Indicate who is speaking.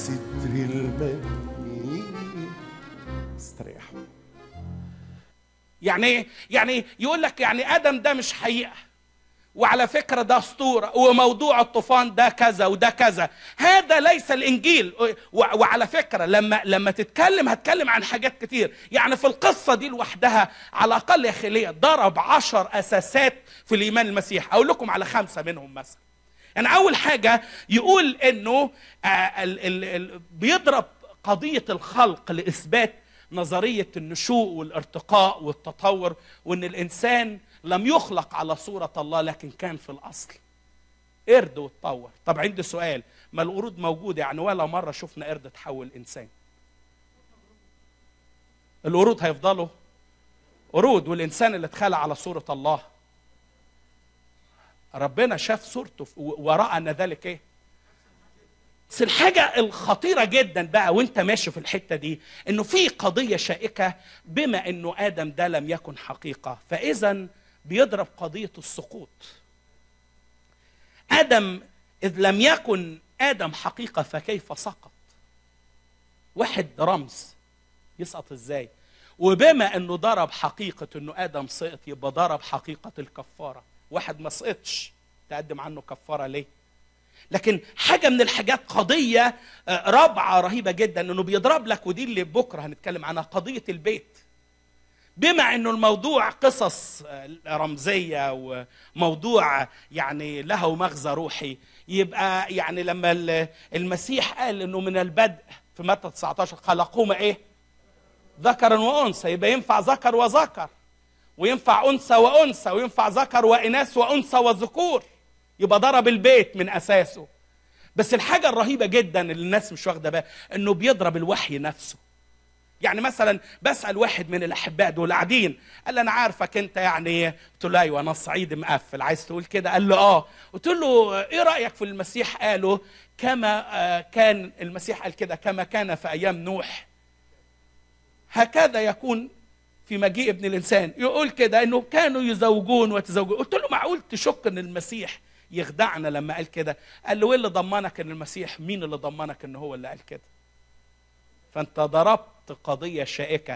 Speaker 1: ستر المني استريحوا
Speaker 2: يعني ايه يعني يقول لك يعني ادم ده مش حقيقه وعلى فكره ده اسطوره وموضوع الطوفان ده كذا وده كذا هذا ليس الانجيل و- وعلى فكره لما لما تتكلم هتكلم عن حاجات كتير يعني في القصه دي لوحدها على الاقل يا خليه ضرب عشر اساسات في الايمان المسيح اقول لكم على خمسه منهم مثلا يعني اول حاجه يقول انه آه، ال ال ال بيضرب قضيه الخلق لاثبات نظريه النشوء والارتقاء والتطور وان الانسان لم يخلق على صوره الله لكن كان في الاصل قرد واتطور طب عندي سؤال ما القرود موجوده يعني ولا مره شفنا قرد تحول انسان القرود هيفضلوا قرود والانسان اللي اتخلق على صوره الله ربنا شاف صورته ف- و- وراى ان ذلك ايه بس الحاجة الخطيرة جدا بقى وانت ماشي في الحتة دي انه في قضية شائكة بما انه ادم ده لم يكن حقيقة فاذا بيضرب قضية السقوط ادم اذ لم يكن ادم حقيقة فكيف سقط واحد رمز يسقط ازاي وبما انه ضرب حقيقة انه ادم سقط يبقى ضرب حقيقة الكفارة واحد ما سقطش تقدم عنه كفارة ليه لكن حاجه من الحاجات قضيه آه، رابعه رهيبه جدا انه بيضرب لك ودي اللي بكره هنتكلم عنها قضيه البيت بما انه الموضوع قصص آه، رمزيه وموضوع يعني له مغزى روحي يبقى يعني لما ال- المسيح قال انه من البدء في متى 19 خلقهما ايه؟ ذكرا وانثى يبقى ينفع ذكر وذكر وينفع انثى وانثى وينفع ذكر واناث وانثى وذكور يبقى ضرب البيت من اساسه بس الحاجه الرهيبه جدا اللي الناس مش واخده بالها انه بيضرب الوحي نفسه يعني مثلا بسال واحد من الاحباء دول قاعدين قال لي انا عارفك انت يعني قلت له ايوه انا صعيدي مقفل عايز تقول كده قال له اه قلت له ايه رايك في المسيح قاله كما آه، كان المسيح قال كده كما كان في ايام نوح هكذا يكون في مجيء ابن الانسان يقول كده انه كانوا يزوجون ويتزوجون قلت له معقول تشك ان المسيح يخدعنا لما قال كده قال له ايه اللي ضمنك ان المسيح مين اللي ضمنك ان هو اللي قال كده فانت ضربت قضيه شائكه